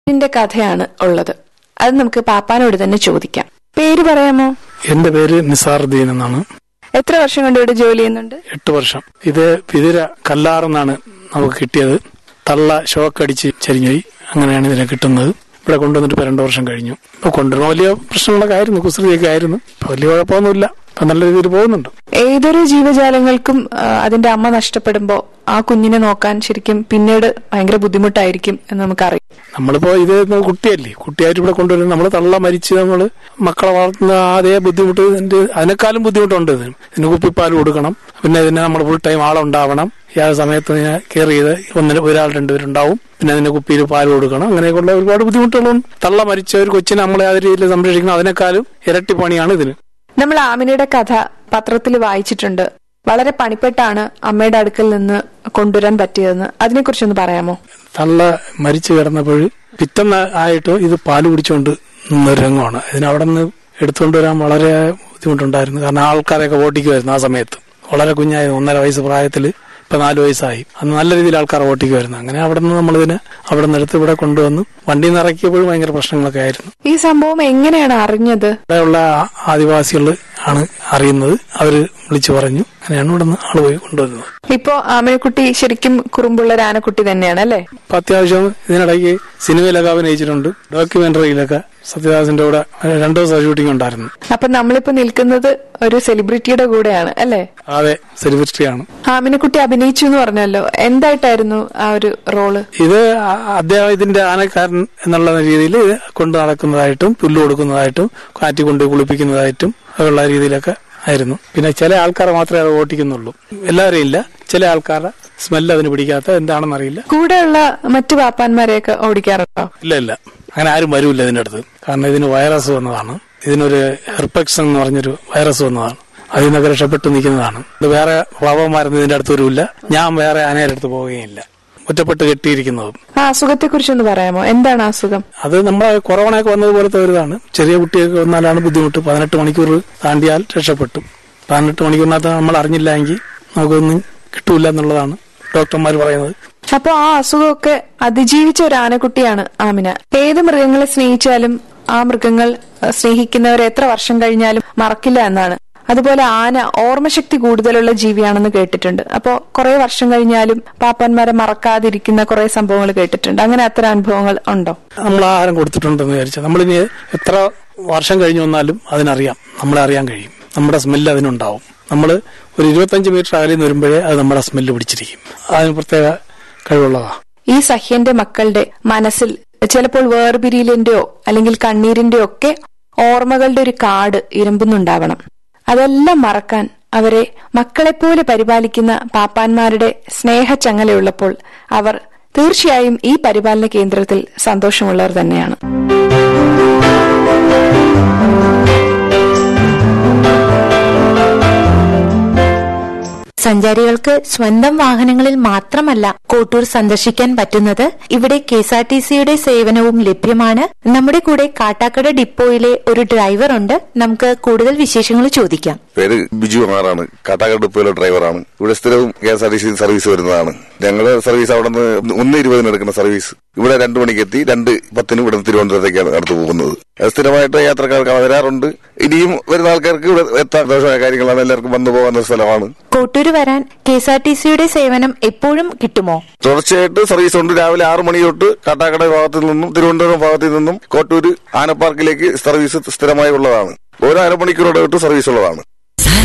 ിന്റെ കഥയാണ് ഉള്ളത് അത് നമുക്ക് പാപ്പാനോട് തന്നെ ചോദിക്കാം പേര് പറയാമോ എന്റെ പേര് നിസാറുദ്ദീൻ എന്നാണ് എത്ര വർഷം കൊണ്ട് ഇവിടെ ജോലി ചെയ്യുന്നുണ്ട് എട്ട് വർഷം ഇത് പിതിര കല്ലാറെന്നാണ് നമുക്ക് കിട്ടിയത് തള്ള ഷോക്ക് അടിച്ച് ചരിഞ്ഞുപോയി അങ്ങനെയാണ് ഇതിനെ കിട്ടുന്നത് ഇവിടെ കൊണ്ടുവന്നിട്ട് ഇപ്പൊ രണ്ടു വർഷം കഴിഞ്ഞു ഇപ്പൊ കൊണ്ടുവരുന്ന വലിയ പ്രശ്നങ്ങളൊക്കെ ആയിരുന്നു കുസൃതിയൊക്കെ ആയിരുന്നു ഇപ്പൊ വലിയ കുഴപ്പമൊന്നുമില്ല ഇപ്പൊ നല്ല രീതിയിൽ പോകുന്നുണ്ട് ഏതൊരു ജീവജാലങ്ങൾക്കും ആ, അതിന്റെ അമ്മ നഷ്ടപ്പെടുമ്പോ ആ കുഞ്ഞിനെ നോക്കാൻ ശരിക്കും പിന്നീട് ഭയങ്കര ബുദ്ധിമുട്ടായിരിക്കും എന്ന് നമുക്കറിയാം നമ്മളിപ്പോ ഇത് ന- കുട്ടിയല്ലേ കുട്ടിയായിട്ട് ഇവിടെ കൊണ്ടുവരുന്നത് നമ്മൾ തള്ള മരിച്ച് നമ്മൾ മക്കളെ വളർത്തുന്ന ആ അതേ ബുദ്ധിമുട്ട് ഇതിന്റെ അതിനേക്കാളും ബുദ്ധിമുട്ടുണ്ട് ഇതിന് ഇതിന് കുപ്പിപ്പാൽ കൊടുക്കണം പിന്നെ ഇതിനെ നമ്മൾ ഫുൾ ടൈം ആളുണ്ടാവണം ഈ ആ സമയത്ത് ഇതിനെ കെയർ ചെയ്ത് ഒന്നിന് ഒരാൾ രണ്ടുപേരുണ്ടാവും പിന്നെ അതിന്റെ കുപ്പിയിൽ പാൽ കൊടുക്കണം അങ്ങനെയൊക്കെയുള്ള ഒരുപാട് ബുദ്ധിമുട്ടുകളുണ്ട് തള്ള മരിച്ച ഒരു കൊച്ചിനെ നമ്മളെ ആ രീതിയിൽ സംരക്ഷിക്കണം അതിനേക്കാളും ഇരട്ടി പണിയാണ് ഇതിന് നമ്മൾ ആമിനയുടെ കഥ പത്രത്തിൽ വായിച്ചിട്ടുണ്ട് വളരെ പണിപ്പെട്ടാണ് അമ്മയുടെ അടുക്കൽ നിന്ന് കൊണ്ടുവരാൻ പറ്റിയതെന്ന് അതിനെക്കുറിച്ചൊന്ന് പറയാമോ തള്ള മരിച്ചു കിടന്നപ്പോൾ പിറ്റന്ന് ആയിട്ട് ഇത് പാല് കുടിച്ചുകൊണ്ട് നിന്നൊരു രംഗമാണ് ഇതിന് അവിടെ നിന്ന് എടുത്തുകൊണ്ട് വരാൻ വളരെ ബുദ്ധിമുട്ടുണ്ടായിരുന്നു കാരണം ആൾക്കാരെയൊക്കെ ഓട്ടിക്കുമായിരുന്നു ആ സമയത്ത് വളരെ കുഞ്ഞായിരുന്നു ഒന്നര വയസ്സ് പ്രായത്തിൽ ഇപ്പൊ നാല് വയസ്സായി അന്ന് നല്ല രീതിയിൽ ആൾക്കാർ ഓട്ടിക്കുമായിരുന്നു അങ്ങനെ അവിടെ നിന്ന് നമ്മളിതിനെ അവിടെ നിന്ന് എടുത്ത് ഇവിടെ വണ്ടിയിൽ നിന്ന് ഇറക്കിയപ്പോഴും ഭയങ്കര പ്രശ്നങ്ങളൊക്കെ ആയിരുന്നു ഈ സംഭവം എങ്ങനെയാണ് അറിഞ്ഞത് ഇവിടെയുള്ള ആദിവാസികൾ ആണ് അറിയുന്നത് അവര് വിളിച്ചു പറഞ്ഞു അങ്ങനെയാണ് ഇവിടെ നിന്ന് ആള് പോയി കൊണ്ടുവരുന്നത് ഇപ്പോ ആമയക്കുട്ടി ശരിക്കും കുറുമ്പുള്ള ഒരു ആനക്കുട്ടി തന്നെയാണ് അല്ലേ ഇപ്പൊ അത്യാവശ്യം ഇതിനിടയ്ക്ക് സിനിമയിലൊക്കെ അഭിനയിച്ചിട്ടുണ്ട് ഡോക്യുമെന്ററിയിലൊക്കെ സത്യദാസിന്റെ കൂടെ രണ്ടു ദിവസം ഷൂട്ടിംഗ് ഉണ്ടായിരുന്നു അപ്പൊ നമ്മളിപ്പോ നിൽക്കുന്നത് ഒരു സെലിബ്രിറ്റിയുടെ കൂടെയാണ് അല്ലേ അതെ സെലിബ്രിറ്റിയാണ് ആമിനക്കുട്ടി അഭിനയിച്ചു എന്ന് പറഞ്ഞല്ലോ എന്തായിട്ടായിരുന്നു ആ ഒരു റോള് ഇത് അ- അദ്ദേഹം ഇതിന്റെ ആനക്കാരൻ എന്നുള്ള രീതിയിൽ കൊണ്ടു നടക്കുന്നതായിട്ടും പുല്ല് കൊടുക്കുന്നതായിട്ടും കാറ്റി കൊണ്ട് കുളിപ്പിക്കുന്നതായിട്ടും ഉള്ള രീതിയിലൊക്കെ ആയിരുന്നു പിന്നെ ചില ആൾക്കാരെ മാത്രമേ അത് ഓട്ടിക്കുന്നുള്ളൂ എല്ലാവരെയും ഇല്ല ചില ആൾക്കാരുടെ സ്മെല്ല് അതിന് പിടിക്കാത്ത എന്താണെന്ന് അറിയില്ല കൂടെയുള്ള മറ്റു പാപ്പാന്മാരെയൊക്കെ ഓടിക്കാറുണ്ടോ ഇല്ല ഇല്ല അങ്ങനെ ആരും വരൂല്ല ഇതിന്റെ അടുത്ത് കാരണം ഇതിന് വൈറസ് വന്നതാണ് ഇതിനൊരു ഹെർപെക്സ് എന്ന് പറഞ്ഞൊരു വൈറസ് വന്നതാണ് അതിൽ നിന്നൊക്കെ രക്ഷപ്പെട്ട് നിൽക്കുന്നതാണ് ഇത് വേറെ ഫ്ലവർമാരൊന്നും ഇതിന്റെ അടുത്ത് വരില്ല ഞാൻ വേറെ ആനയുടെ അടുത്ത് പോവുകയില്ല ഒറ്റപ്പെട്ട് കെട്ടിയിരിക്കുന്നതും ആ അസുഖത്തെ കുറിച്ചൊന്ന് പറയാമോ എന്താണ് ആ അസുഖം അത് നമ്മളെ കൊറോണയൊക്കെ വന്നതുപോലത്തെ ഒരു ഇതാണ് ചെറിയ കുട്ടിയൊക്കെ വന്നാലാണ് ബുദ്ധിമുട്ട് പതിനെട്ട് മണിക്കൂർ താണ്ടിയാൽ രക്ഷപ്പെട്ടു പതിനെട്ട് മണിക്കൂറിനകത്ത് നമ്മൾ അറിഞ്ഞില്ല എങ്കിൽ നമുക്കൊന്നും കിട്ടൂല എന്നുള്ളതാണ് ഡോക്ടർമാർ പറയുന്നത് അപ്പൊ ആ അസുഖമൊക്കെ അതിജീവിച്ച ഒരു ആനക്കുട്ടിയാണ് ആമിന ഏത് മൃഗങ്ങളെ സ്നേഹിച്ചാലും ആ മൃഗങ്ങൾ അഹ്, സ്നേഹിക്കുന്നവരെ എത്ര വർഷം കഴിഞ്ഞാലും മറക്കില്ല എന്നാണ് അതുപോലെ ആന ഓർമ്മശക്തി കൂടുതലുള്ള ജീവിയാണെന്ന് കേട്ടിട്ടുണ്ട് അപ്പോ കുറെ വർഷം കഴിഞ്ഞാലും പാപ്പന്മാരെ മറക്കാതിരിക്കുന്ന കുറെ സംഭവങ്ങൾ കേട്ടിട്ടുണ്ട് അങ്ങനെ അത്തരം അനുഭവങ്ങൾ ഉണ്ടോ നമ്മൾ ആഹാരം കൊടുത്തിട്ടുണ്ടെന്ന് വിചാരിച്ചാൽ നമ്മളിനി എത്ര വർഷം കഴിഞ്ഞു വന്നാലും അതിനറിയാം നമ്മളെ അറിയാൻ കഴിയും നമ്മുടെ സ്മെല്ല് അതിനുണ്ടാവും നമ്മൾ ഒരു ഇരുപത്തഞ്ച് മീറ്റർ അകലിൽ നിന്ന് വരുമ്പോഴേ അത് നമ്മുടെ സ്മെല്ല് പിടിച്ചിരിക്കും അതിന് പ്രത്യേക കഴിവുള്ളതാണ് ഈ സഹ്യന്റെ മക്കളുടെ മനസ്സിൽ ചിലപ്പോൾ വേർപിരിയലിന്റെയോ അല്ലെങ്കിൽ കണ്ണീരിന്റെയോ ഒക്കെ ഓർമ്മകളുടെ ഒരു കാട് ഇരമ്പുന്നുണ്ടാവണം അതെല്ലാം മറക്കാൻ അവരെ മക്കളെപ്പോലെ പരിപാലിക്കുന്ന പാപ്പാന്മാരുടെ സ്നേഹച്ചങ്ങലയുള്ളപ്പോൾ അവർ തീർച്ചയായും ഈ പരിപാലന കേന്ദ്രത്തിൽ സന്തോഷമുള്ളവർ തന്നെയാണ് സഞ്ചാരികൾക്ക് സ്വന്തം വാഹനങ്ങളിൽ മാത്രമല്ല കോട്ടൂർ സന്ദർശിക്കാൻ പറ്റുന്നത് ഇവിടെ കെ എസ് ആർ ടി സിയുടെ സേവനവും ലഭ്യമാണ് നമ്മുടെ കൂടെ കാട്ടാക്കട ഡിപ്പോയിലെ ഒരു ഡ്രൈവർ ഉണ്ട് നമുക്ക് കൂടുതൽ വിശേഷങ്ങൾ ചോദിക്കാം പേര് ബിജു ആറാണ് കാട്ടാക്കട ഡിപ്പോയിലെ ഡ്രൈവറാണ് ഇവിടെ സ്ഥിരവും K S R T C service വരുന്നതാണ് ഞങ്ങളുടെ സർവീസ് അവിടെ നിന്ന് ഒന്ന് ഇരുപതിന് എടുക്കുന്ന സർവീസ് ഇവിടെ രണ്ടു മണിക്ക് എത്തി രണ്ട് പത്തിന് ഇവിടെ നിന്ന് തിരുവനന്തപുരത്തേക്കാണ് അടുത്ത് പോകുന്നത് അത് സ്ഥിരമായിട്ട് യാത്രക്കാർക്ക് വരാറുണ്ട് ഇനിയും വരുന്ന ആൾക്കാർക്ക് ഇവിടെ എത്താൻ ദോഷമായ കാര്യങ്ങളാണ് എല്ലാവർക്കും വന്നു പോകുന്ന സ്ഥലമാണ് കോട്ടൂര് വരാൻ കെ എസ് ആർ ടി സിയുടെ സേവനം എപ്പോഴും കിട്ടുമോ തുടർച്ചയായിട്ട് സർവീസ് ഉണ്ട് രാവിലെ ആറ് മണി തൊട്ട് കാട്ടാക്കട ഭാഗത്തു നിന്നും തിരുവനന്തപുരം ഭാഗത്തു നിന്നും കോട്ടൂര് ആനപ്പാർക്കിലേക്ക് സർവീസ് സ്ഥിരമായി ഉള്ളതാണ് ഓരോ അരമണിക്കൂറോടെ തൊട്ട് സർവീസ് ഉള്ളതാണ്